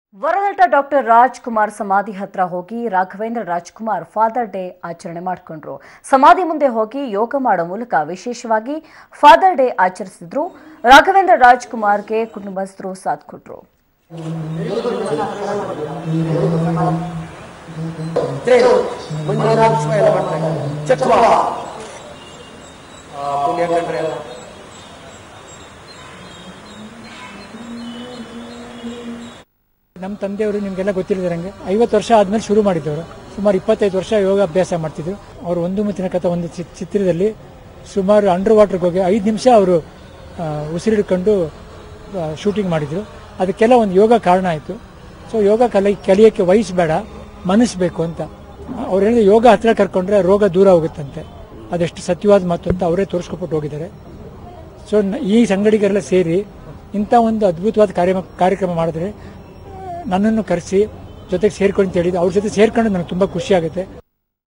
ವರನಟ doctor Rajkumar ಸಮಾಧಿ ಹತ್ರ ಹೋಗಿ ರಾಘವೇಂದ್ರ ರಾಜ್ಕುಮಾರ್ ಫಾದರ್ ಡೇ ಆಚರಣೆ ಮಾಡಿಕೊಂಡ್ರು ಸಮಾಧಿ ಮುಂದೆ ಹೋಗಿ ಯೋಗ ಮಾಡೋ ಮೂಲಕ ವಿಶೇಷವಾಗಿ ಫಾದರ್ ಡೇ ಆಚರಿಸಿದ್ರು ರಾಘವೇಂದ್ರ ರಾಜ್ಕುಮಾರ್ಗೆ ಕುಟುಂಬಸ್ಥರು ಸಾಥ್ ಕೊಟ್ರು ಇದ್ರೇನು ಮಂಜುನಾಥ ಪುಷ್ಪ ಎಲ್ಲ ಮಾಡ್ತಾರೆ ಚಕ್ವ ಆ, ಪುಣ್ಯ ಕಂಡ್ರೆ ಎಲ್ಲ ನಮ್ಮ ತಂದೆಯವರು ನಿಮಗೆಲ್ಲ ಗೊತ್ತಿಲ್ಲದಂಗೆ ಐವತ್ತು ವರ್ಷ ಆದ್ಮೇಲೆ ಶುರು ಮಾಡಿದ್ದವರು ಸುಮಾರು ಇಪ್ಪತ್ತೈದು ವರ್ಷ ಯೋಗ ಅಭ್ಯಾಸ ಮಾಡ್ತಿದ್ರು ಅವರು ಒಂದು ಮುತ್ತಿನ ಕಥ ಒಂದು ಚಿ- ಚಿತ್ರದಲ್ಲಿ ಸುಮಾರು ಅಂಡರ್ ವಾಟರ್ಗೆ ಹೋಗಿ ಐದು ನಿಮಿಷ ಅವರು ಉಸಿರಿಡ್ಕೊಂಡು ಶೂಟಿಂಗ್ ಮಾಡಿದ್ರು ಅದಕ್ಕೆಲ್ಲ ಒಂದು ಯೋಗ ಕಾರಣ ಆಯಿತು ಸೊ ಯೋಗ ಕಲಿ ಕಲಿಯೋಕ್ಕೆ ವಯಸ್ಸು ಬೇಡ ಮನಸ್ಸು ಬೇಕು ಅಂತ ಅವ್ರು ಹೇಳಿದ್ರೆ ಯೋಗ ಹತ್ರ ಕರ್ಕೊಂಡ್ರೆ ರೋಗ ದೂರ ಹೋಗುತ್ತಂತೆ ಅದೆಷ್ಟು ಸತ್ಯವಾದ ಮಾತು ಅಂತ ಅವರೇ ತೋರಿಸ್ಕೊಬಿಟ್ಟು ಹೋಗಿದ್ದಾರೆ ಸೊ ನ- ಈ ಸಂಗಡಿಗರೆಲ್ಲ ಸೇರಿ ಇಂಥ ಒಂದು ಅದ್ಭುತವಾದ ಕಾರ್ಯ ಕಾರ್ಯಕ್ರಮ ಮಾಡಿದ್ರೆ ನನ್ನನ್ನು ಕರೆಸಿ ಜೊತೆಗೆ ಸೇರ್ಕೊಂಡು ಅಂತ ಹೇಳಿದ್ದು ಅವ್ರ ಜೊತೆ ಸೇರ್ಕೊಂಡು ನನಗೆ ತುಂಬ ಖುಷಿ ಆಗುತ್ತೆ